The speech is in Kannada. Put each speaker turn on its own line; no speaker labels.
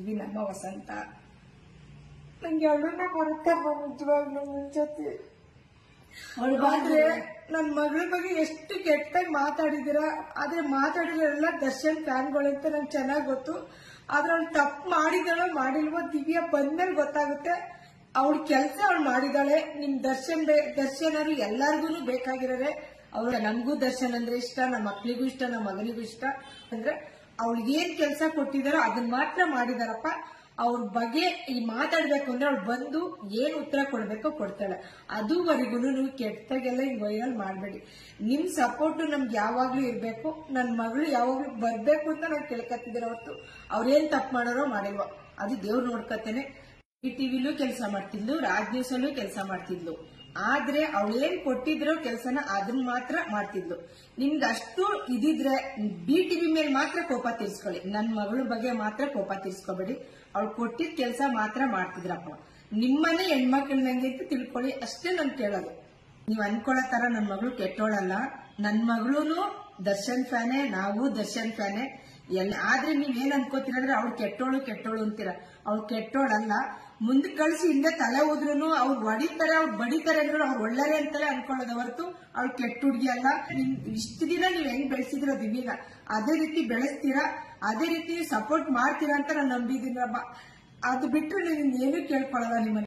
ದಿವ್ಯ ನಮ್ಮ ವಸಂತ ನಂಗೆ ಅವಳನ್ನ ಬರುತ್ತೆ ನಿಜವಾಗ್ಲೂ ನನ್ ಜೊತೆ ಆದ್ರೆ ನನ್ ಮಗಳ ಬಗ್ಗೆ ಎಷ್ಟು ಕೆಟ್ಟಾಗಿ ಮಾತಾಡಿದಿರ ಆದ್ರೆ ಮಾತಾಡಿರೋರೆಲ್ಲ ದರ್ಶನ್ ಫ್ಯಾನ್ಗಳು ಅಂತ ನಂಗೆ ಚೆನ್ನಾಗ್ ಗೊತ್ತು ಆದ್ರೆ ಅವ್ಳು ತಪ್ಪು ಮಾಡಿದಾಳೋ ಮಾಡಿಲ್ವೋ ದಿವ್ಯ ಬಂದ್ಮೇಲೆ ಗೊತ್ತಾಗುತ್ತೆ ಅವಳ ಕೆಲಸ ಅವಳು ಮಾಡಿದಾಳೆ ನಿಮ್ ದರ್ಶನ್ ಬೇ- ದರ್ಶನ್ ಅವರು ಎಲ್ಲಾರ್ಗು ಬೇಕಾಗಿರೋರೆ ಅವ್ರ ನನ್ಗೂ ದರ್ಶನ್ ಅಂದ್ರೆ ಇಷ್ಟ ನಮ್ಮ ಮಕ್ಳಿಗೂ ಇಷ್ಟ ನಮ್ಮ ಮಗನಿಗೂ ಇಷ್ಟ ಅಂದ್ರೆ ಅವಳಿಗೆ ಏನ್ ಕೆಲಸ ಕೊಟ್ಟಿದಾರೋ ಅದನ್ನ ಮಾತ್ರ ಮಾಡಿದಾರಪ್ಪ ಅವ್ರ ಬಗ್ಗೆ ಈ ಮಾತಾಡ್ಬೇಕು ಅಂದ್ರೆ ಅವ್ಳು ಬಂದು ಏನ್ ಉತ್ತರ ಕೊಡ್ಬೇಕೋ ಕೊಡ್ತಾಳೆ ಅದುವರೆಗೂ ನೀವು ಕೆಟ್ಟಗೆಲ್ಲ ಹಿಂಗ್ ವೈರಲ್ ಮಾಡಬೇಡಿ ನಿಮ್ ಸಪೋರ್ಟ್ ನಮ್ಗೆ ಯಾವಾಗ್ಲೂ ಇರ್ಬೇಕು ನನ್ ಮಗಳು ಯಾವಾಗ್ಲೂ ಬರ್ಬೇಕು ಅಂತ ನಾನು ಕೇಳ್ಕತ್ತಿದ್ದೀರ ಹೊರತು ಅವ್ರೇನ್ ತಪ್ಪು ಮಾಡೋರೋ ಮಾಡಿಲ್ವೋ ಅದು ದೇವ್ರು ನೋಡ್ಕತ್ತೇನೆ ಈ ಟಿವಿಲೂ ಕೆಲಸ ಮಾಡ್ತಿದ್ಲು ರಾಜ್ ನ್ಯೂಸ್ ಅಲ್ಲೂ ಕೆಲಸ ಮಾಡ್ತಿದ್ಲು ಆದ್ರೆ ಅವಳೇನ್ ಕೊಟ್ಟಿದ್ರೋ ಕೆಲಸನ ಅದನ್ನ ಮಾತ್ರ ಮಾಡ್ತಿದ್ಲು ನಿಮ್ಗೆ ಅಷ್ಟು ಇದಿದ್ರೆ ಬಿ ಟಿವಿ ಮೇಲೆ ಮಾತ್ರ ಕೋಪ ತೀರ್ಸ್ಕೊಳ್ಳಿ ನನ್ ಮಗಳ ಬಗ್ಗೆ ಮಾತ್ರ ಕೋಪ ತೀರ್ಸ್ಕೊಬೇಡಿ ಅವಳು ಕೊಟ್ಟಿದ್ ಕೆಲಸ ಮಾತ್ರ ಮಾಡ್ತಿದ್ರಪ್ಪ ನಿಮ್ಮನೆ ಹೆಣ್ಮಕ್ಳ ನಂಗೆ ಅಂತ ತಿಳ್ಕೊಳ್ಳಿ ಅಷ್ಟೇ ನನ್ ಕೇಳೋದು ನೀವ್ ಅನ್ಕೊಳ್ಳೋ ತರ ನನ್ ಮಗಳು ಕೆಟ್ಟೋಳಲ್ಲ ನನ್ ಮಗಳೂನು ದರ್ಶನ್ ಫ್ಯಾನೆ ನಾವು ದರ್ಶನ್ ಫ್ಯಾನೆ ಎಲ್ಲ ಆದ್ರೆ ನೀವ್ ಏನ್ ಅನ್ಕೋತೀರ ಅಂದ್ರೆ ಅವ್ಳು ಕೆಟ್ಟೋಳು ಕೆಟ್ಟೋಳು ಅಂತೀರ ಅವ್ಳು ಕೆಟ್ಟೋಳಲ್ಲ ಮುಂದಕ್ಕೆ ಕಳಿಸಿ ಹಿಂದೆ ತಲೆ ಹೋದ್ರುನು ಅವ್ರು ಹೊಡಿತಾರೆ ಅವ್ರು ಬಡಿತಾರೆ ಅಂದ್ರೆ ಅವ್ರು ಒಳ್ಳೆರೆ ಅಂತಾನೆ ಅನ್ಕೊಳ್ಳೋದು ಹೊರತು ಅವ್ಳು ಕೆಟ್ಟ ಹುಡುಗಿ ಅಲ್ಲ ನಿಮ್ ಇಷ್ಟು ದಿನ ನೀವ್ ಹೆಂಗ್ ಬೆಳೆಸಿದಿರೋ ದಿವ್ಯನ ಅದೇ ರೀತಿ ಬೆಳೆಸ್ತೀರಾ ಅದೇ ರೀತಿ ಸಪೋರ್ಟ್ ಮಾಡ್ತೀರಾ ಅಂತ ನಾನು ನಂಬಿದೀನಪ್ಪ ಅದು ಬಿಟ್ರೆ ನೀನ್ ಏನು ಕೇಳ್ಕೊಳ್ಳಲ್ಲ ನಿಮ್ಮನ್ನ